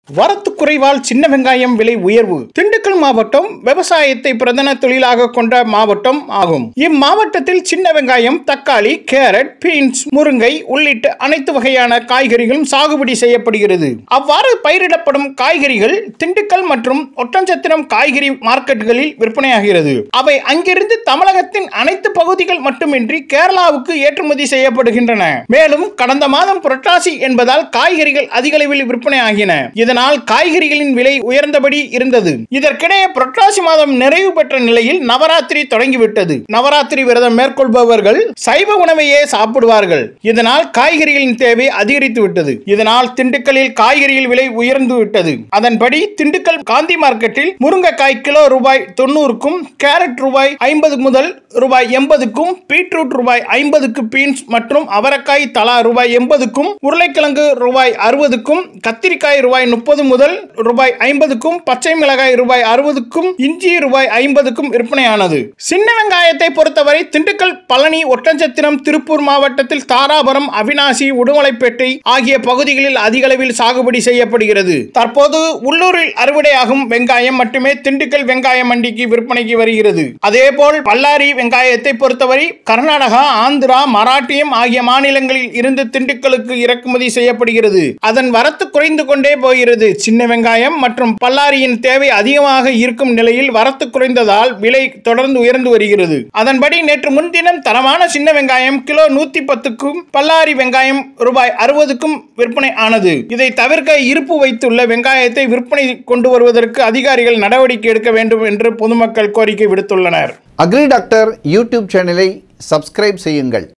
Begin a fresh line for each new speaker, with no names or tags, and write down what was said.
வரத்து குறைவால் சின்ன வெங்காயம் விலை உயர்வு திண்டுக்கல் மாவட்டம் விவசாயத்தை பிரதான தொழிலாக கொண்ட மாவட்டம் ஆகும் இம்மாவட்டத்தில் சின்ன வெங்காயம் தக்காளி கேரட் பீன்ஸ் முருங்கை உள்ளிட்ட அனைத்து வகையான காய்கறிகளும் சாகுபடி செய்யப்படுகிறது அவ்வாறு பயிரிடப்படும் காய்கறிகள் திண்டுக்கல் மற்றும் ஒட்டஞ்சத்திரம் காய்கறி மார்க்கெட்டுகளில் விற்பனையாகிறது அவை அங்கிருந்து தமிழகத்தின் அனைத்து பகுதிகள் மட்டுமின்றி கேரளாவுக்கு ஏற்றுமதி செய்யப்படுகின்றன மேலும் கடந்த மாதம் புரட்டாசி என்பதால் காய்கறிகள் அதிக அளவில் விற்பனையாகின இதனால் காய்கறிகளின் விலை உயர்ந்தபடி இருந்தது இதற்கிடையே புரட்டாசி மாதம் நிறைவு பெற்ற நிலையில் நவராத்திரி தொடங்கிவிட்டது நவராத்திரி விரதம் மேற்கொள்பவர்கள் சைவ உணவையே சாப்பிடுவார்கள் இதனால் காய்கறிகளின் தேவை அதிகரித்து விட்டது இதனால் திண்டுக்கல்லில் காய்கறிகள் விலை உயர்ந்து விட்டது அதன்படி திண்டுக்கல் காந்தி மார்க்கெட்டில் முருங்கைக்காய் கிலோ ரூபாய் தொண்ணூறுக்கும் கேரட் ரூபாய் ஐம்பது முதல் ரூபாய் எண்பதுக்கும் பீட்ரூட் ரூபாய் ஐம்பதுக்கு பீன்ஸ் மற்றும் அவரைக்காய் தலா ரூபாய் எண்பதுக்கும் உருளைக்கிழங்கு ரூபாய் அறுபதுக்கும் கத்திரிக்காய் ரூபாய் முப்பது முதல் ரூபாய் ஐம்பதுக்கும் பச்சை மிளகாய் ரூபாய் அறுபதுக்கும் இஞ்சி ரூபாய் ஐம்பதுக்கும் விற்பனையானது சின்ன வெங்காயத்தை பொறுத்தவரை திண்டுக்கல் பழனி ஒட்டஞ்சத்திரம் திருப்பூர் மாவட்டத்தில் தாராபுரம் அவினாசி உடுமலைப்பேட்டை ஆகிய பகுதிகளில் அதிக அளவில் சாகுபடி செய்யப்படுகிறது தற்போது உள்ளூரில் அறுவடையாகும் வெங்காயம் மட்டுமே திண்டுக்கல் வெங்காய மண்டிக்கு விற்பனைக்கு வருகிறது அதேபோல் பல்லாரி வெங்காயத்தை பொறுத்தவரை கர்நாடகா ஆந்திரா மராட்டியம் ஆகிய மாநிலங்களில் இருந்து திண்டுக்கலுக்கு இறக்குமதி செய்யப்படுகிறது அதன் வரத்து குறைந்து கொண்டே போகிறது சின்ன வெங்காயம் மற்றும் பல்லாரியின் தேவை அதிகமாக இருக்கும் நிலையில் வரத்து குறைந்ததால் விலை தொடர்ந்து உயர்ந்து வருகிறது அதன்படி நேற்று முன்தினம் தரமான சின்ன வெங்காயம் கிலோ நூத்தி பத்துக்கும் பல்லாரி வெங்காயம் ரூபாய் அறுபதுக்கும் விற்பனை ஆனது இதை தவிர்க்க இருப்பு வைத்துள்ள வெங்காயத்தை விற்பனை கொண்டு வருவதற்கு அதிகாரிகள் நடவடிக்கை எடுக்க வேண்டும் என்று பொதுமக்கள் கோரிக்கை விடுத்துள்ளனர்
அக்ரி டாக்டர் யூடியூப் சேனலை சப்ஸ்கிரைப் செய்யுங்கள்